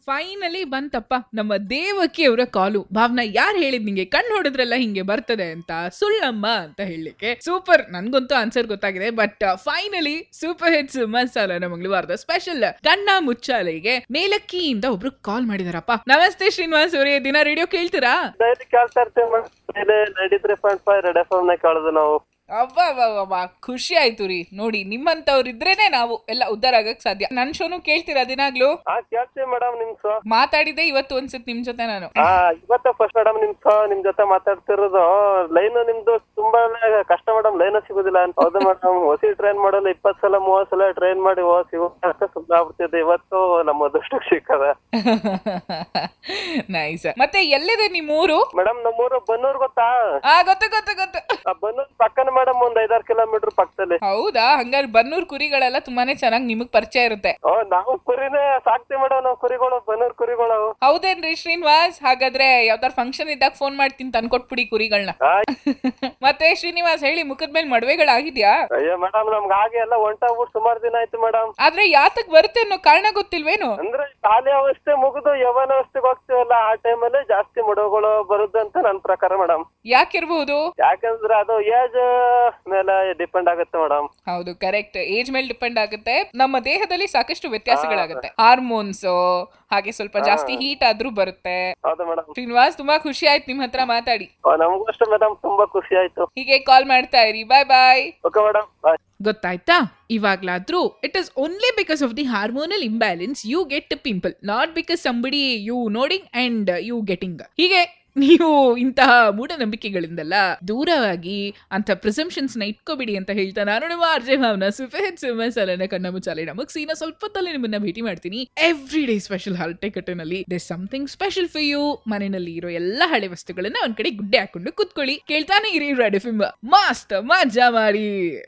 finally ಬಂತಪ್ಪ ನಮ್ಮ ದೇವಕಿ ಅವರ ಕಾಲು ಭಾವನಾ ಯಾರು ಹೇಳಿದ್ ನಿಂಗೆ ಕಣ್ಣು ಹೊಡೆದ್ರೆಲ್ಲ ಹಿಂಗೆ ಬರ್ತದೆ ಅಂತ ಸುಳ್ಳಮ್ಮ ಅಂತ ಹೇಳಲಿಕ್ಕೆ ಸೂಪರ್ ನನ್ಗಂತೂ ಆನ್ಸರ್ ಗೊತ್ತಾಗಿದೆ but finally super hits masala ಮಂಗಳವಾರದ ಸ್ಪೆಷಲ್ ಕಣ್ಣ ಮುಚ್ಚಾಲೆಗೆ ಮೇಲಕ್ಕಿಯಿಂದ ಒಬ್ರು ಕಾಲ್ ಮಾಡಿದಾರಪ್ಪ ನಮಸ್ತೆ ಶ್ರೀನಿವಾಸ್ ಅವರೇ ದಿನ ರೇಡಿಯೋ ಕೇಳ್ತೀರಾ ಡೈಲಿ ಕೇಳ್ತಾ ಇರ್ತೀವಿ madam ninety three point five red F M ಕೇಳೋದು ನಾವು ಅಬ್ಬಾ ಖುಷಿ ಆಯ್ತು ರೀ ನೋಡಿ ನಿಮ್ಮಂತವ್ರು ಇದ್ರೇನೆ ನಾವು ಎಲ್ಲ ಉದ್ಧಾರ ಆಗಕ್ ಸಾಧ್ಯ ನನ್ ಶೋನು ಕೇಳ್ತೀರಾ ದಿನಾಗ್ಲೂ ಹಾ ಕೇಳ್ತೀವಿ ಮೇಡಮ್ ನಿಮ್ ಶೋ ಮಾತಾಡಿದೆ ಇವತ್ತು ಒಂದ್ಸತ್ ನಿಮ್ ಜೊತೆ ನಾನು ಹಾ ಇವತ್ತ ಫಸ್ಟ್ ಮೇಡಮ್ ನಿಮ್ ಶೋ ನಿಮ್ ಜೊತೆ ಮಾತಾಡ್ತಿರೋದು ಲೈನ್ ನಿಮ್ದು ತುಂಬಾ ಕಷ್ಟ ಮೇಡಮ್ ಲೈನ್ ಸಿಗುದಿಲ್ಲ ಅಂತ ಹೌದು ಮೇಡಮ್ ಹೊಸಿ ಟ್ರೈನ್ ಮಾಡಲ್ಲ ಇಪ್ಪತ್ ಸಲ ಮೂವತ್ ಸಲ ಟ್ರೈನ್ ಮಾಡಿ ಓ ಸಿಗೋ ಸುಮ್ಮನೆ ಆಗ್ಬಿಡ್ತಿದ್ದೆ ಇವತ್ತು ನಮ್ಮ ಅದೃಷ್ಟಕ್ಕೆ ಸಿಕ್ಕದ ನೈಸ್ ಮತ್ತೆ ಎಲ್ಲಿದೆ ನಿಮ್ ಊರು ಮೇಡಮ್ ನಮ್ಮೂರು ಬನ್ನೂರ್ ಗೊತ್ತಾ ಆ ಗೊತ್ತು ಗೊತ್ತು ಗೊತ್ತು ಆ ಬನ್ನೂರ್ ಪಕ್ಕನ ಮೇಡಮ್ ಒಂದ್ ಐದಾರು ಕಿಲೋಮೀಟರ್ ಪಕ್ಕದಲ್ಲಿ ಹೌದಾ ಹಂಗಾರೆ ಬನ್ನೂರ್ ಕುರಿಗಳೆಲ್ಲ ತುಂಬಾನೇ ಚೆನ್ನಾಗಿ ನಿಮಗ್ ಪರಿಚಯ ಇರುತ್ತೆ ಓ ನಾವು ಕುರಿನೇ ಸಾಕ್ತಿವಿ ಮೇಡಮ್ ನಾವು ಕುರಿಗಳು ಬನ್ನೂರ್ ಕುರಿಗಳು ಹೌದೇನ್ರಿ ಶ್ರೀನಿವಾಸ್ ಹಾಗಾದ್ರೆ ಯಾವ್ದಾರ ಫಂಕ್ಷನ್ ಇದ್ದಾಗ ಫೋನ್ ಮಾಡ್ತೀನಿ ತಂದ್ಕೊಟ್ಬಿಡಿ ಕುರಿಗಳನ್ನ ಆ, ಮತ್ತೆ ಶ್ರೀನಿವಾಸ್ ಹೇಳಿ ಮುಖದ ಮೇಲೆ ಮಡುವೆಗಳಾಗಿದ್ಯಾ ಅಯ್ಯೋ ಮೇಡಮ್ ನಮ್ಗೆ ಹಾಗೆ ಎಲ್ಲ ಹೊಂಟಾಗ್ಬಿಟ್ಟು ಸುಮಾರು ದಿನ ಆಯ್ತು ಮೇಡಮ್ ಆದ್ರೆ ಯಾತಕ್ ಬರುತ್ತೆ ಅನ್ನೋ ಕಾರಣ ಗೊತ್ತಿಲ್ವೇನು ಅಂದ್ರೆ ಶಾಲೆ ಅವಸ್ಥೆ ಮುಗಿದು ಯೌವನ ಅವಸ್ಥೆಗೆ ಹೋಗ್ತೀವಲ್ಲ ಆ ಟೈಮಲ್ಲಿ ಜಾಸ್ತಿ ಮಡುಗಳು ಬರುದು ಅಂತ ನನ್ ಪ್ರಕಾರ ಮೇಡಮ್ ಯಾಕಿರ್ಬಹುದು ಯಾಕಂದ್ರೆ ಅದು ಏಜ್ ಮೇಲೆ ಡಿಪೆಂಡ್ ಆಗುತ್ತೆ ಮೇಡಮ್ ಹೌದು ಕರೆಕ್ಟ್ ಏಜ್ ಮೇಲೆ ಡಿಪೆಂಡ್ ಆಗುತ್ತೆ ನಮ್ಮ ದೇಹದಲ್ಲಿ ಸಾಕಷ್ಟು ವ್ಯತ್ಯಾಸಗಳಾಗುತ್ತೆ ಹಾರ್ಮೋನ್ಸ್ ಹಾಗೆ ಸ್ವಲ್ಪ ಜಾಸ್ತಿ ಹೀಟ್ ಆದ್ರೂ ಬರುತ್ತೆ ಹೌದು ಮೇಡಮ್ ಶ್ರೀನಿವಾಸ್ ತುಂಬಾ ಖುಷಿ ಆಯ್ತು ನಿಮ್ ಹತ್ರ ಮಾತಾಡಿ ನಮಗೂ ಅಷ್ಟೇ ಮೇಡಮ್ ತುಂಬಾ ಖುಷಿ ಆಯ್ತು ಹೀಗೆ ಕಾಲ್ ಮಾಡ್ತಾ ಇರಿ ಬಾಯ್ ಬಾಯ್ ಓಕೆ ಮೇಡಮ್ ಬಾಯ್ ಗೊತ್ತಾಯ್ತಾ ಇವಾಗ್ಲಾದ್ರೂ it is only because of the hormonal imbalance you get pimple not because somebody you nodding and you getting ಹೀಗೆ ನೀವು ಇಂತಹ ಮೂಢನಂಬಿಕೆಗಳಿಂದೆಲ್ಲ ದೂರವಾಗಿ ಅಂತ ಪ್ರಿಸಂಪ್ಷನ್ಸ್ ನ ಇಟ್ಕೋಬಿಡಿ ಅಂತ ಹೇಳ್ತಾ ನಾನು ನಿಮ್ಮ ಆರ್ಜೆ ಭಾವನ ಸೂಪರ್ ಹಿಟ್ ಮಸಾಲನ ಕಣ್ಣ ಮುಚ್ಚಾಲೆ ಮುಗಿಸಿ ನಾ ಸ್ವಲ್ಪ ಹೊತ್ತಲ್ಲಿ ನಿಮ್ಮನ್ನ ಭೇಟಿ ಮಾಡ್ತೀನಿ ಎವ್ರಿ ಡೇ ಸ್ಪೆಷಲ್ ಹರಟೆ ಕಟ್ಟಿನಲ್ಲಿ they something special for you ಮನೆಯಲ್ಲಿ ಇರೋ ಎಲ್ಲ ಹಳೆ ವಸ್ತುಗಳನ್ನ ಒಂದ್ ಕಡೆ ಗುಡ್ಡೆ ಹಾಕೊಂಡು ಕುತ್ಕೊಳ್ಳಿ ಕೇಳ್ತಾನೆ ಇರಿ ರೆಡ್ ಎಫ್ ಮಸ್ತ್ ಮಜಾ ಮಾಡಿ